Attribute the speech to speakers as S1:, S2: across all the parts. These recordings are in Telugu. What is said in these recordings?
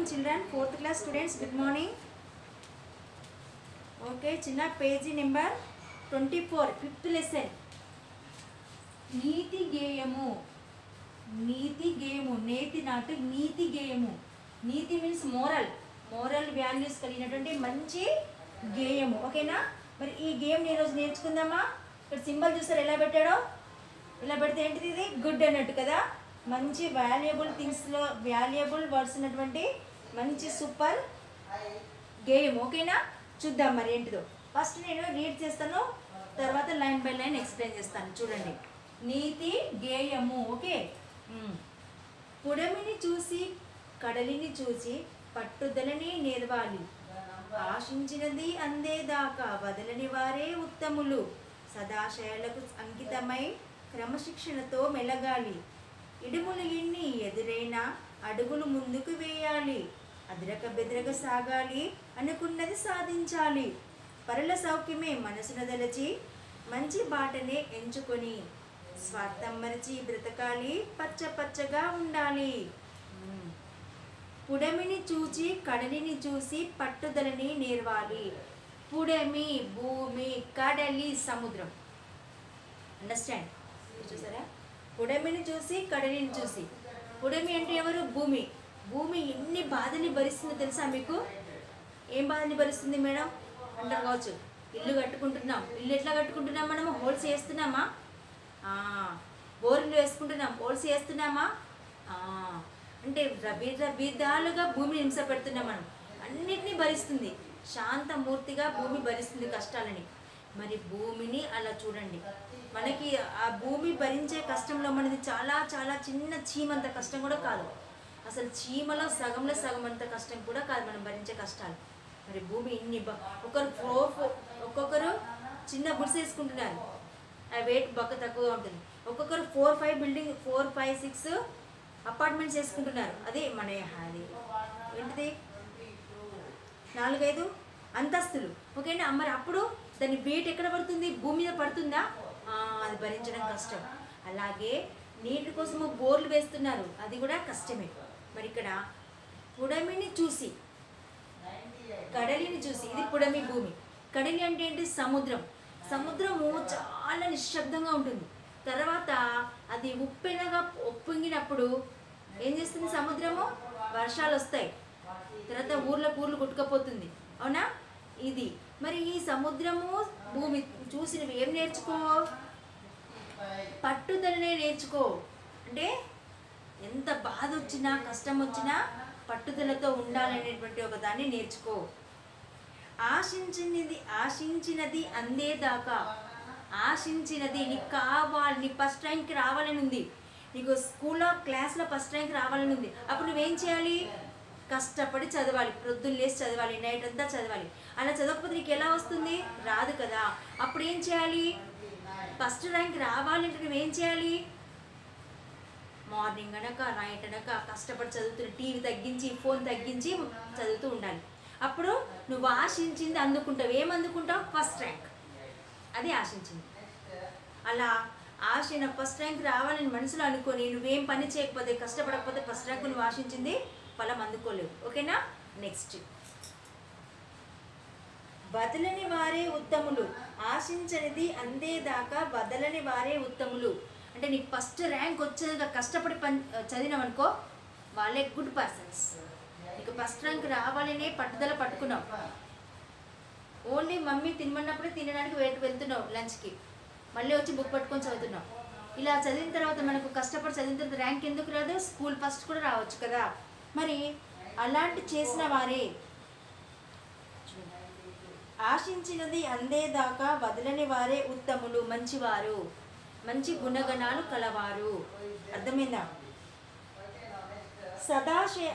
S1: children, fourth class students, good morning. Okay చిన్న page number twenty four fifth lesson నీతి గేయము నీతి గేయము నేతి నాటు నీతి గేయము నీతి మీన్స్ మోరల్ మోరల్ వాల్యూస్ కలిగినటువంటి మంచి గేయము ఓకేనా మరి ఈ గేమ్ ఈరోజు నేర్చుకుందామా ఇక్కడ సింబల్ చూస్తారు ఎలా పెట్టాడో ఇలా పెడితే ఏంటిది ఇది గుడ్ అన్నట్టు కదా మంచి వాల్యుయబుల్ థింగ్స్లో వాల్యుయబుల్ వర్డ్స్ ఉన్నటువంటి మంచి సూపర్ గేమ్ ఓకేనా చూద్దాం మరి ఏంటిదో ఫస్ట్ నేను రీడ్ చేస్తాను తర్వాత లైన్ బై లైన్ ఎక్స్ప్లెయిన్ చేస్తాను చూడండి నీతి గేయము ఓకే మ్మ్. పుడమిని చూసి కడలిని చూసి పట్టుదలని నేర్వాలి ఆశించినది అందేదాకా వదలని వారే ఉత్తములు సదాశయాలకు అంకితమై క్రమశిక్షణతో మెలగాలి ఇడుములు ఎన్ని ఎదురైనా అడుగులు ముందుకు వేయాలి అదిరక బెదిరక సాగాలి అనుకున్నది సాధించాలి పరుల సౌఖ్యమే మనసున దలచి మంచి బాటనే ఎంచుకొని స్వార్థం మరిచి బ్రతకాలి పచ్చ పచ్చగా ఉండాలి మ్మ్. పుడమిని చూచి కడలిని చూసి పట్టుదలని నేర్వాలి పుడమి భూమి కడలి సముద్రం అండర్స్టాండ్ చూసారా పుడమిని చూసి కడలిని చూసి పుడమి అంటే ఎవరు భూమి భూమి ఎన్ని బాధని భరిస్తుందో తెలుసా మీకు ఏం బాధని భరిస్తుంది మేడం అంటారు కావచ్చు ఇల్లు కట్టుకుంటున్నాం ఇల్లు ఎట్లా కట్టుకుంటున్నాం మనము హోల్స్ వేస్తున్నామా ఆ, బోర్లు వేసుకుంటున్నాం హోల్స్ వేస్తున్నామా ఆ, అంటే విధ విధాలుగా భూమిని హింస పెడుతున్నాం మనం అన్నిటినీ భరిస్తుంది శాంతమూర్తిగా భూమి భరిస్తుంది కష్టాలని మరి భూమిని అలా చూడండి మనకి ఆ భూమి భరించే కష్టంలో మనది చాలా చాలా చిన్న చీమంత కష్టం కూడా కాదు అసలు చీమలో సగంలో సగం అంత కష్టం కూడా కాదు మనం భరించే కష్టాలు మరి భూమి ఇన్ని బ- ఒకరు ఫోర్ ఫోర్ ఒక్కొక్కరు చిన్న గుడిసె వేసుకుంటున్నారు ఆ వెయిట్ బక్క తక్కువగా ఉంటుంది ఒక్కొక్కరు four five building four five six apartments వేసుకుంటున్నారు అదే మన అది ఏంటిది నాలుగైదు అంతస్తులు ఓకేనా మరి అప్పుడు దాని వెయిట్ ఎక్కడ పడుతుంది భూమి మీద పడుతుందా ఆ, అది భరించడం కష్టం అలాగే నీటి కోసము బోర్లు వేస్తున్నారు అది కూడా కష్టమే మరి ఇక్కడ పుడమిని చూసి కడలిని చూసి ఇది పుడమి భూమి కడలి అంటే ఏంటి సముద్రం సముద్రము చాలా నిశ్శబ్దంగా ఉంటుంది తర్వాత అది ఉప్పెనగా ఉప్పొంగినప్పుడు ఏం చేస్తుంది సముద్రము వర్షాలు వస్తాయి తర్వాత ఊర్లకు ఊర్లు కొట్టుకపోతుంది అవునా ఇది మరి ఈ సముద్రము భూమి చూసి నువ్వు ఏం నేర్చుకో పట్టుదలనే నేర్చుకో అంటే ఎంత బాధ వచ్చినా కష్టం వచ్చినా పట్టుదలతో ఉండాలనేటువంటి ఒక దాన్ని నేర్చుకో ఆశించినది ఆశించినది అందేదాకా ఆశించినది నీకు కావాలి నీ ఫస్ట్ ర్యాంక్కి రావాలని ఉంది నీకు స్కూల్లో క్లాస్లో ఫస్ట్ ర్యాంక్ రావాలని ఉంది అప్పుడు నువ్వేం చేయాలి కష్టపడి చదవాలి ప్రొద్దున్న లేచి చదవాలి నైట్ అంతా చదవాలి అలా చదవకపోతే నీకు ఎలా వస్తుంది రాదు కదా అప్పుడు ఏం చేయాలి ఫస్ట్ ర్యాంక్ రావాలంటే నువ్వేం చేయాలి మార్నింగ్ అనక నైట్ అనక కష్టపడి చదువుతున్న టీవీ తగ్గించి ఫోన్ తగ్గించి చదువుతూ ఉండాలి అప్పుడు నువ్వు ఆశించింది అందుకుంటావు ఏం అందుకుంటావు ఫస్ట్ ర్యాంక్ అది ఆశించింది అలా ఆశ నా ఫస్ట్ ర్యాంక్ రావాలని మనసులో అనుకొని నువ్వేం పని చేయకపోతే కష్టపడకపోతే ఫస్ట్ ర్యాంక్ నువ్వు ఆశించింది ఫలం అందుకోలేవు ఓకేనా నెక్స్ట్ వదలని వారే ఉత్తములు ఆశించనిది అందేదాకా వదలని వారే ఉత్తములు అంటే నీకు ఫస్ట్ ర్యాంక్ వచ్చేదాకా కష్టపడి పని చదివినావనుకో వాళ్ళే గుడ్ పర్సన్స్ నీకు ఫస్ట్ ర్యాంక్ రావాలనే పట్టుదల పట్టుకున్నావు ఓన్లీ మమ్మీ తినమన్నప్పుడే తినడానికి వెయిట్ వెళ్తున్నావు లంచ్కి మళ్ళీ వచ్చి బుక్ పట్టుకొని చదువుతున్నావు ఇలా చదివిన తర్వాత మనకు కష్టపడి చదివిన తర్వాత ర్యాంక్ ఎందుకు రాదు స్కూల్ ఫస్ట్ కూడా రావచ్చు కదా మరి అలాంటి చేసిన వారే ఆశించినది అందేదాకా వదలని వారే ఉత్తములు మంచివారు మంచి గుణగణాలు కలవారు అర్థమైందా సదాశయ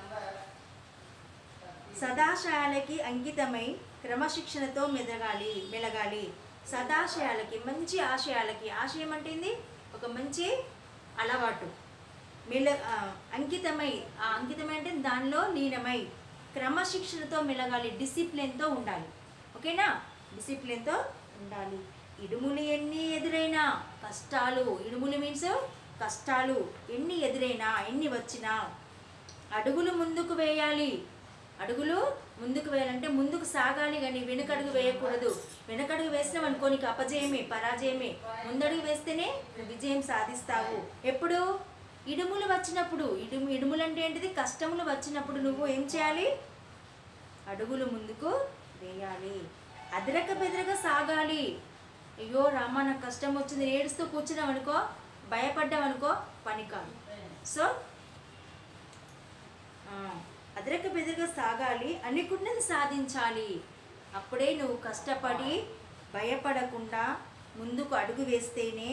S1: సదాశయాలకి అంకితమై క్రమశిక్షణతో మెదగాలి మెలగాలి సదాశయాలకి మంచి ఆశయాలకి ఆశయం అంటే ఏంది ఒక మంచి అలవాటు మెల ఆ, అంకితమై ఆ అంకితమై అంటే దానిలో లీనమై క్రమశిక్షణతో మెలగాలి డిసిప్లిన్తో ఉండాలి ఓకేనా డిసిప్లిన్తో ఉండాలి ఇడుములు ఎన్ని ఎదురైనా కష్టాలు ఇడుములు మీన్స్ కష్టాలు ఎన్ని ఎదురైనా ఎన్ని వచ్చినా అడుగులు ముందుకు వేయాలి అడుగులు ముందుకు వేయాలంటే ముందుకు సాగాలి కానీ వెనుకడుగు వేయకూడదు వెనకడుగు వేసినాం అనుకో నీకు అపజయమే పరాజయమే ముందడుగు వేస్తేనే నువ్వు విజయం సాధిస్తావు ఎప్పుడు ఇడుములు వచ్చినప్పుడు ఇడుము ఇడుములు అంటే ఏంటిది కష్టములు వచ్చినప్పుడు నువ్వు ఏం చేయాలి అడుగులు ముందుకు వేయాలి అదరక బెదరక సాగాలి అయ్యో రామా నాకు కష్టం వచ్చింది ఏడుస్తూ కూర్చున్నాం అనుకో భయపడ్డాం అనుకో పని కాదు సో ఆ, అదరక బెదరక సాగాలి అనుకున్నది సాధించాలి అప్పుడే నువ్వు కష్టపడి భయపడకుండా ముందుకు అడుగు వేస్తేనే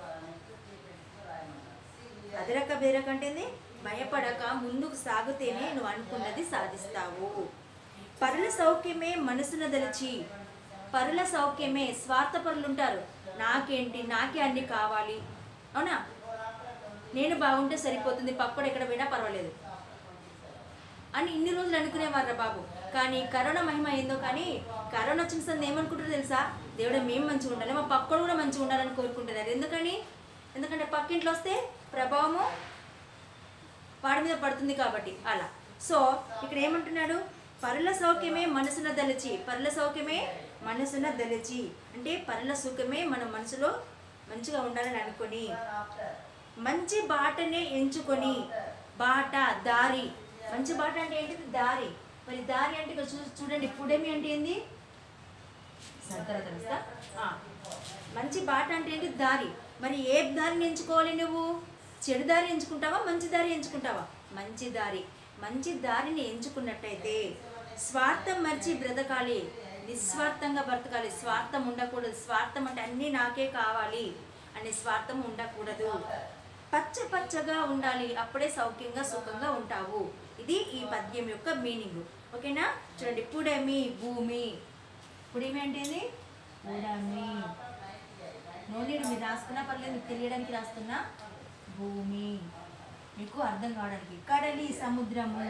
S1: అదరక బెదరక అంటేనే భయపడక ముందుకు సాగితేనే నువ్వు అనుకున్నది సాధిస్తావు పరుల సౌఖ్యమే మనసున దలచి పరుల సౌఖ్యమే స్వార్థపరులు ఉంటారు నాకేంటి నాకే అన్ని కావాలి అవునా నేను బాగుంటే సరిపోతుంది పక్కడు ఎక్కడ పోయినా పర్వాలేదు అని ఇన్ని రోజులు అనుకునేవారు బాబు కానీ కరోనా మహిమ ఏందో కానీ కరోనా వచ్చిన సంది ఏమనుకుంటారో తెలుసా దేవుడు మేము మంచిగా ఉండాలి మా పక్కడు కూడా మంచిగా ఉండాలని కోరుకుంటున్నారు ఎందుకని ఎందుకంటే పక్కింట్లో వస్తే ప్రభావము వాడి మీద పడుతుంది కాబట్టి అలా సో ఇక్కడ ఏమంటున్నాడు పరుల సౌఖ్యమే మనసున దలిచి పరుల సౌఖ్యమే మనసున దలిచి అంటే పరుల సుఖమే మన మనసులో మంచిగా ఉండాలని అనుకొని మంచి బాటనే ఎంచుకొని బాట దారి మంచి బాట అంటే ఏంటిది దారి మరి దారి అంటే ఇక్కడ చూ చూడండి పుడమి అంటే ఏంది సరదా తెలుసా ఆ, మంచి బాట అంటే ఏంటి దారి మరి ఏ దారిని ఎంచుకోవాలి నువ్వు చెడు దారి ఎంచుకుంటావా మంచి దారి ఎంచుకుంటావా మంచి దారి మంచి దారిని ఎంచుకున్నట్టయితే స్వార్థం మర్చి బ్రతకాలి నిస్వార్థంగా బ్రతకాలి స్వార్థం ఉండకూడదు స్వార్థం అంటే అన్నీ నాకే కావాలి అనే స్వార్థం ఉండకూడదు పచ్చ పచ్చగా ఉండాలి అప్పుడే సౌఖ్యంగా సుఖంగా ఉంటావు ఇది ఈ పద్యం యొక్క మీనింగ్ ఓకేనా చూడండి పుడమి భూమి పుడమి అంటే ఏంది పుడమి నో నీడు మీరు రాసుకున్నా పర్లేదు మీకు తెలియడానికి రాస్తున్నా భూమి మీకు అర్థం కావడానికి కడలి సముద్రము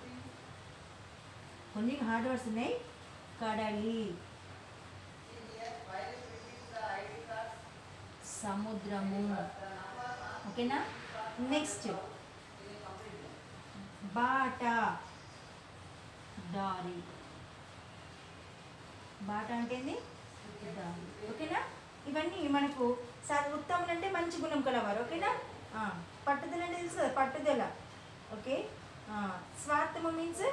S1: కొన్ని హార్డ్ వర్డ్స్ ఉన్నాయి కడలి సముద్రము ఓకేనా నెక్స్ట్ బాట దారి బాట అంటే ఏంది? దారి ఓకేనా ఇవన్నీ మనకు సార్ ఉత్తములు అంటే మంచి గుణం కలవారు ఓకేనా ఆ, పట్టుదల అంటే తెలుసు కదా, పట్టుదల ఓకే ఆ, స్వార్థము మీన్స్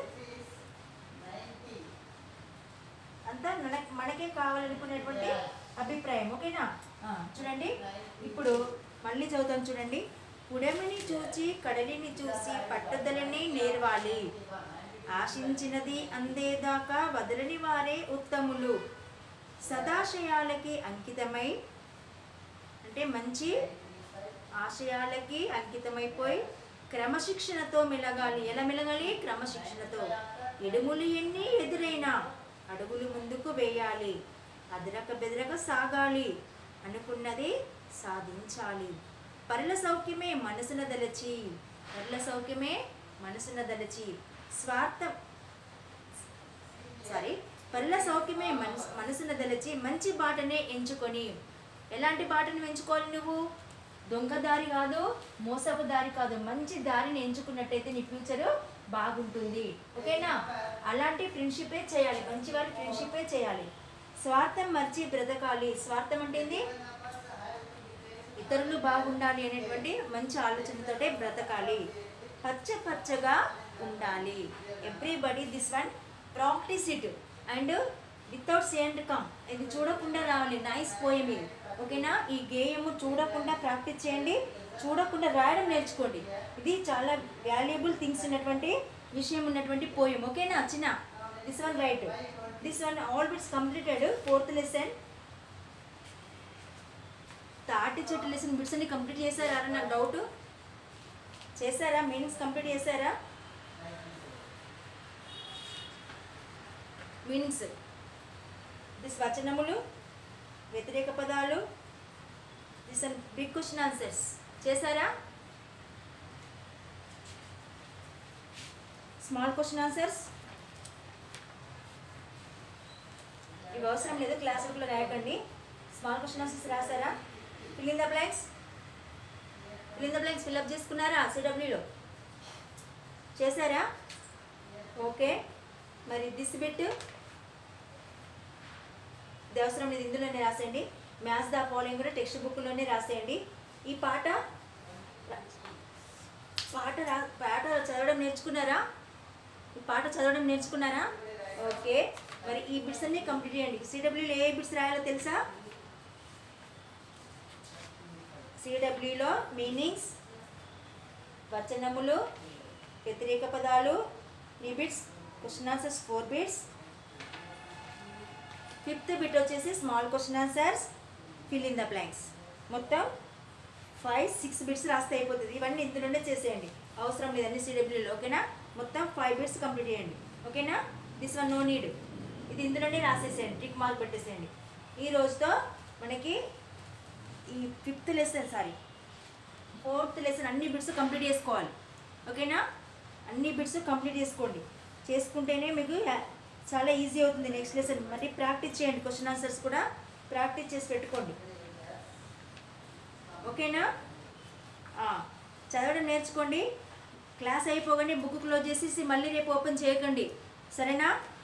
S1: అంతా మన మనకే కావాలనుకునేటువంటి అభిప్రాయం ఓకేనా ఆ, చూడండి ఇప్పుడు మళ్ళీ చదువుతాను చూడండి పుడమిని చూచి కడలిని చూసి పట్టుదలని నేర్వాలి ఆశించినది అందేదాకా వదలని వారే ఉత్తములు సదాశయాలకి అంకితమై అంటే మంచి ఆశయాలకి అంకితమైపోయి క్రమశిక్షణతో మెలగాలి ఎలా మెలగాలి క్రమశిక్షణతో ఎడుములు ఎన్ని ఎదురైనా అడుగులు ముందుకు వేయాలి అదరక బెదరక సాగాలి అనుకున్నది సాధించాలి పరుల సౌఖ్యమే మనసున దలచి పరుల సౌఖ్యమే మనసున దలచి స్వార్థం సారీ పరుల సౌఖ్యమే మనసు మనసున దలచి మంచి బాటనే ఎంచుకొని ఎలాంటి బాటను ఎంచుకోవాలి నువ్వు దొంగ దారి కాదు మోసపు దారి కాదు మంచి దారిని ఎంచుకున్నట్టయితే నీ ఫ్యూచర్ బాగుంటుంది ఓకేనా అలాంటి ఫ్రెండ్షిపే చేయాలి మంచి వారి ఫ్రెండ్షిపే చేయాలి స్వార్థం మర్చి బ్రతకాలి స్వార్థం అంటే ఏంది ఇతరులు బాగుండాలి అనేటువంటి మంచి ఆలోచనతోటే బ్రతకాలి పచ్చ పచ్చగా ఉండాలి everybody this one practice it and without say and come ఇది చూడకుండా రావాలి నైస్ పోయమి ఓకేనా ఈ గేయము చూడకుండా ప్రాక్టీస్ చేయండి చూడకుండా రాయడం నేర్చుకోండి ఇది చాలా వాల్యుబుల్ థింగ్స్ ఉన్నటువంటి విషయం ఉన్నటువంటి పోయం ఓకేనా చిన్న this one right this one all bits completed fourth lesson తాటి చెట్టు లెసన్ బిట్స్ అన్ని కంప్లీట్ చేశారా అని నాకు డౌట్ చేశారా మీనింగ్స్ కంప్లీట్ చేశారా మీనింగ్స్ దిస్ వచనములు వ్యతిరేక పదాలు దిస్ బిగ్ క్వశ్చన్ ఆన్సర్స్ చేశారా స్మాల్ క్వశ్చన్ ఆన్సర్స్ ఇవి అవసరం లేదు క్లాస్ బుక్లో రాయకండి స్మాల్ క్వశ్చన్ ఆన్సర్స్ రాసారా fill in the blanks fill in the blanks fill up చేసుకున్నారా సిడబ్ల్యూలో చేశారా ఓకే మరి దిస్ బిట్ ఇది అవసరం లేదు ఇందులోనే రాసేయండి మ్యాథ్స్ ద ఫాలోయింగ్ కూడా టెక్స్ట్ బుక్లోనే రాసేయండి ఈ పాట పాట రా పాట చదవడం నేర్చుకున్నారా ఈ పాట చదవడం నేర్చుకున్నారా ఓకే మరి ఈ బిట్స్ అన్ని కంప్లీట్ చేయండి సిడబ్ల్యూలో ఏ బిట్స్ రాయాలో తెలుసా సిడబ్ల్యూలో మీనింగ్స్ వచనములు వ్యతిరేక పదాలు ఈ bits question answers four bits fifth bit వచ్చేసి small question answers fill in the blanks మొత్తం ఫైవ్ సిక్స్ బిట్స్ రాస్తే అయిపోతుంది ఇవన్నీ ఇందులోనే చేసేయండి అవసరం లేదు అన్ని సిడబ్ల్యూలో ఓకేనా మొత్తం ఫైవ్ బిట్స్ కంప్లీట్ చేయండి ఓకేనా దిస్ వన్ నో నీడ్ ఇది ఇందులోనే రాసేసేయండి టిక్ మార్క్ పెట్టేసేయండి ఈ రోజుతో మనకి ఈ fifth lesson sorry fourth lesson అన్ని బిట్స్ కంప్లీట్ చేసుకోవాలి ఓకేనా అన్ని బిట్స్ కంప్లీట్ చేసుకోండి చేసుకుంటేనే మీకు యా- చాలా ఈజీ అవుతుంది నెక్స్ట్ లెసన్ మరి ప్రాక్టీస్ చేయండి క్వశ్చన్ ఆన్సర్స్ కూడా ప్రాక్టీస్ చేసి పెట్టుకోండి ఓకేనా ఆ, చదవడం నేర్చుకోండి క్లాస్ అయిపోగానే బుక్ క్లోజ్ చేసేసి మళ్ళీ రేపు ఓపెన్ చేయకండి సరేనా